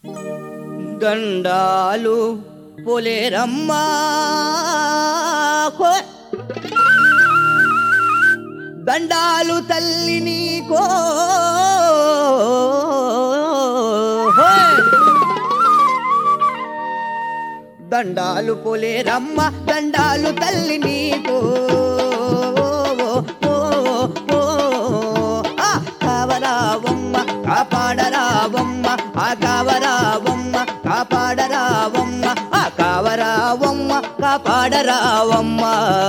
దండాలు పొలేరమ్మా కో దండాలు తల్లి నీకో దండాలు పొలేరమ్మ దండాలు తల్లి నీకో ఆ కావరావమ్మ కాపాడరావమ్మ ఆ కావరావమ్మ కాపాడరావమ్మ ఆ కావరావమ్మ కాపాడరావమ్మ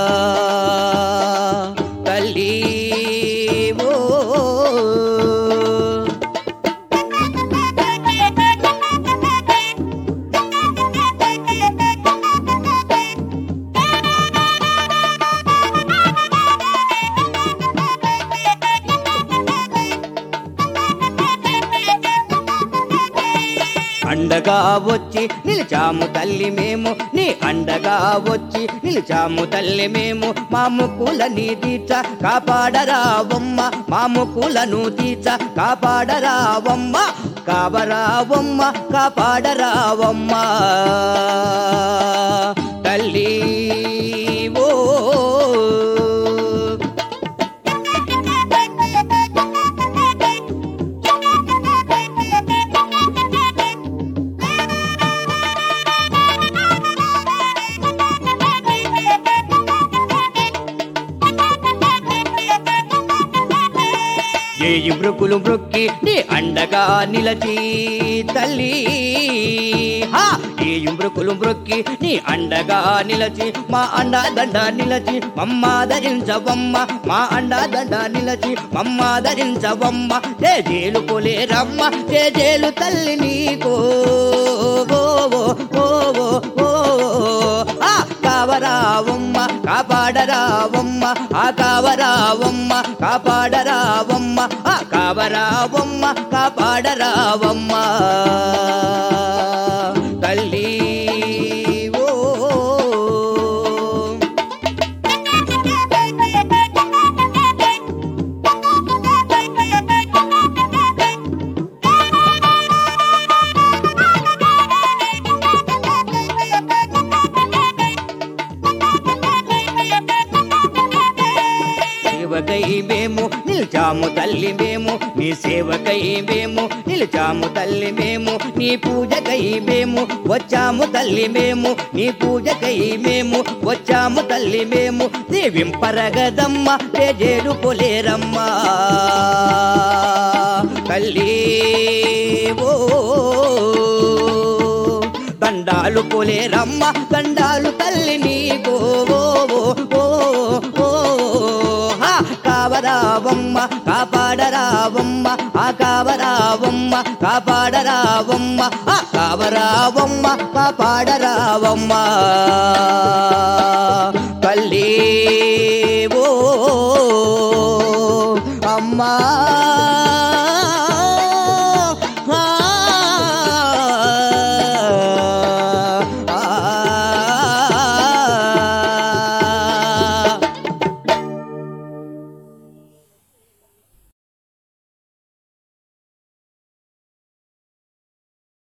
తల్లి ఓ అండగా వచ్చి నిలిచాము తల్లి మేము నీ అండగా వచ్చి నిలిచాము తల్లి మేము మా ముక్కులని తీర్చ కాపాడరావమ్మ మా ముక్కులను తీర్చ కాపాడరావమ్మ కావరావమ్మ కాపాడరావమ్మ తల్లి ఓ ఏయి మృకులు మృక్కి నీ అండగా నిలచి తల్లి హా ఏయి మృకులు మృక్కి నీ అండగా నిలచి మా అండ దండ నిలచి మమ్మాదరించవమ్మ మా అండ దండ నిలచి మమ్మాదరించవమ్మ జేజేలు కొలేరమ్మ జేజేలు తల్లి నీకో ఓ ఓ ఓ ఓ ఓ ఆ కావరావమ్మ కాపాడరావమ్మ ఆ కావరావమ్మ కాపాడరావమ్మ ఆ కావరావమ్మ కాపాడరావమ్మ తల్లి ఓ సేవకై మేము నిలిచాము తల్లి మేము నీ సేవకై మేము నిలిచాము తల్లి మేము నీ పూజకై మేము వచ్చాము తల్లి మేము నీ పూజకై మేము వచ్చాము తల్లి మేము దీవింపరగదమ్మ తేజేరు పొలేరమ్మ తల్లి ఓ దండాలు పొలేరమ్మ దండాలు తల్లి నీకో ఓ ఓ ఓ హా కావరావమ్మ కాపాడరావమ్మ ఆ కావరావమ్మ కాపాడరావమ్మ ఆ కావరావమ్మ కాపాడరావమ్మ తల్లి ఓ అమ్మా